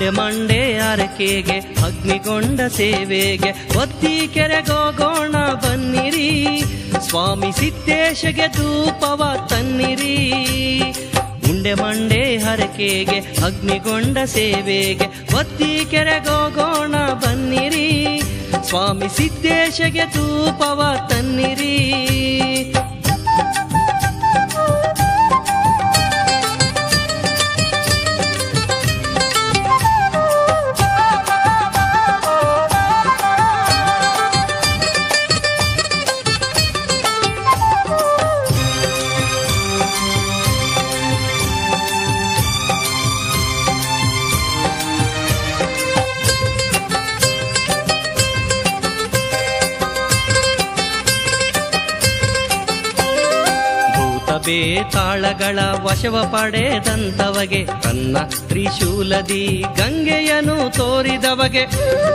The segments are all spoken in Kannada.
ಉಂಡೆ ಮಂಡೆ ಅರಕೆಗೆ ಅಗ್ನಿಗೊಂಡ ಸೇವೆಗೆ ಒತ್ತಿ ಕೆರೆಗೋಗೋಣ ಬನ್ನಿರಿ ಸ್ವಾಮಿ ಸಿದ್ದೇಶಗೆ ಧೂಪವ ತನ್ನಿರಿ ಉಂಡೆ ಮಂಡೆ ಹರಕೆಗೆ ಅಗ್ನಿಗೊಂಡ ಸೇವೆಗೆ ಒತ್ತಿ ಕೆರೆಗೋಗೋಣ ಬನ್ನಿರಿ ಸ್ವಾಮಿ ಸಿದ್ದೇಶಗೆ ಧೂಪವ ತನ್ನಿರಿ ಭೂತ ಬೇತಾಳಗಳ ವಶವ ಪಡೆದಂತವಗೆ ತನ್ನ ತ್ರಿಶೂಲದಿ ಗಂಗೆಯನು ತೋರಿದವಗೆ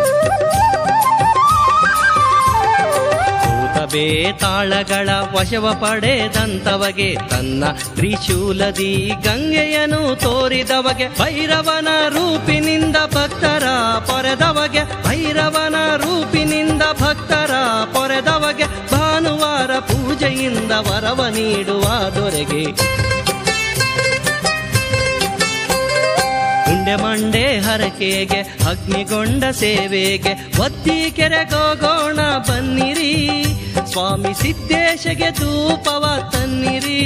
ಭೂತ ಬೇತಾಳಗಳ ವಶವ ಪಡೆದಂತವಗೆ ತನ್ನ ತ್ರಿಶೂಲದಿ ಗಂಗೆಯನು ತೋರಿದವಗೆ ಭೈರವನ ರೂಪಿನಿಂದ ಭಕ್ತರ ಪೊರೆದವಗೆ ಭೈರವನ ರೂಪಿನಿಂದ ಭಕ್ತರ ಪೊರೆದವಗೆ ಭಾನುವಾರ ಪೂಜೆಯಿಂದ ವರವ ನೀಡುವ ದೊರೆಗೆ ಉಂಡೆ ಮಂಡೆ ಹರಕೆಗೆ ಅಗ್ನಿಗೊಂಡ ಸೇವೆಗೆ ಒತ್ತಿ ಕೆರೆಗೋಗೋಣ ಬನ್ನಿರಿ ಸ್ವಾಮಿ ಸಿದ್ದೇಶಗೆ ಧೂಪವ ತನ್ನಿರಿ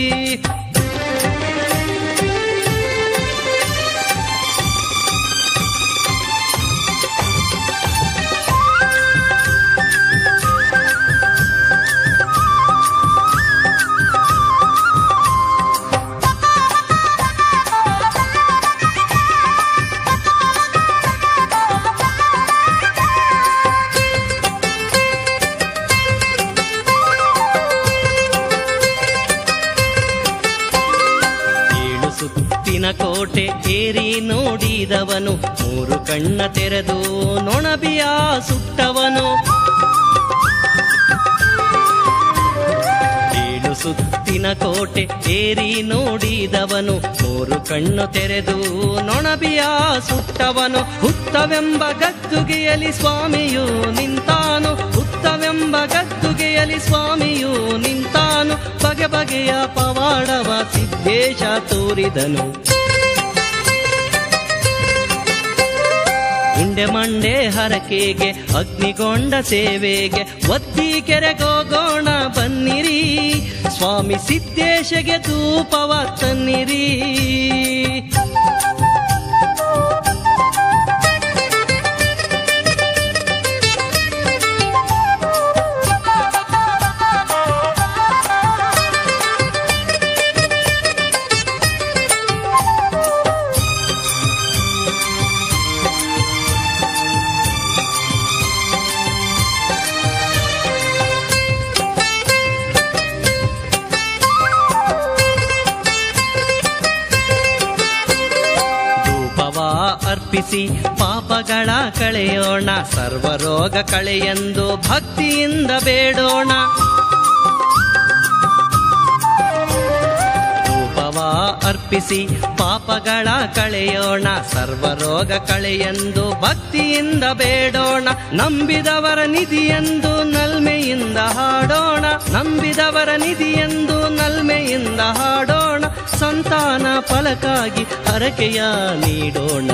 ಏಳು ಸುತ್ತಿನ ಕೋಟೆ ಏರಿ ನೋಡಿದವನು ಮೂರು ಕಣ್ಣ ತೆರೆದು ನೊಣಬಿಯ ಸುಟ್ಟವನು ಏಳು ಸುತ್ತಿನ ಕೋಟೆ ಏರಿ ನೋಡಿದವನು ಮೂರು ಕಣ್ಣು ತೆರೆದು ನೊಣಬಿಯ ಸುಟ್ಟವನು ಹುತ್ತವೆಂಬ ಗದ್ದುಗೆಯಲ್ಲಿ ಸ್ವಾಮಿಯು ನಿಂತಾನು ಹುತ್ತವೆಂಬ ಗದ್ದುಗೆಯಲ್ಲಿ ಸ್ವಾಮಿಯು ನಿಂತಾನು ಬಗೆ ಬಗೆಯ ಪವಾಡವ ಸಿದ್ದೇಶ ತೋರಿದನು ಉಂಡೆ ಮಂಡೆ ಹರಕೆಗೆ ಅಗ್ನಿಗೊಂಡ ಸೇವೆಗೆ ಒತ್ತಿ ಕೆರೆಗೋಗೋಣ ಬನ್ನಿರಿ ಸ್ವಾಮಿ ಸಿದ್ದೇಶಗೆ ಧೂಪವ ತನ್ನಿರಿ ಧೂಪವ ಅರ್ಪಿಸಿ ಪಾಪಗಳ ಕಳೆಯೋಣ ಸರ್ವರೋಗ ಕಳೆಯೆಂದು ಭಕ್ತಿಯಿಂದ ಬೇಡೋಣ ಧೂಪವ ಅರ್ಪಿಸಿ ಪಾಪಗಳ ಕಳೆಯೋಣ ಸರ್ವರೋಗ ಕಳೆಯೆಂದು ಭಕ್ತಿಯಿಂದ ಬೇಡೋಣ ನಂಬಿದವರ ನಿಧಿಯೆಂದು ನಲ್ಮೆಯಿಂದ ಹಾಡೋಣ ನಂಬಿದವರ ನಿಧಿಯೆಂದು ನಲ್ಮೆಯಿಂದ ಹಾಡೋಣ ಸಂತಾನ ಫಲಕ್ಕಾಗಿ ಹರಕೆಯ ನೀಡೋಣ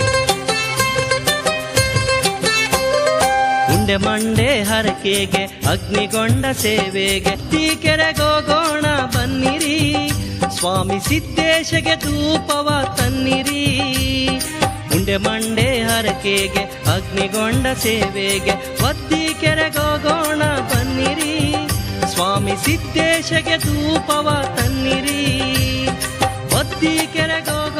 ಉಂಡೆ ಮಂಡೆ ಹರಕೆಗೆ ಅಗ್ನಿಗೊಂಡ ಸೇವೆಗೆ ಕೆರೆಗೋಗೋಣ ಬನ್ನಿರಿ ಸ್ವಾಮಿ ಸಿದ್ದೇಶಗೆ ಧೂಪವ ತನ್ನಿರಿ ಉಂಡೆ ಮಂಡೆ ಹರಕೆಗೆ ಅಗ್ನಿಗೊಂಡ ಸೇವೆಗೆ ಒತ್ತಿ ಕೆರೆಗೋಗೋಣ ಬನ್ನಿರಿ ಸ್ವಾಮಿ ಸಿದ್ದೇಶಗೆ ಧೂಪವ ತನ್ನಿರಿ ಒತ್ತಿ ಕೆರೆಗೋಗೋಣ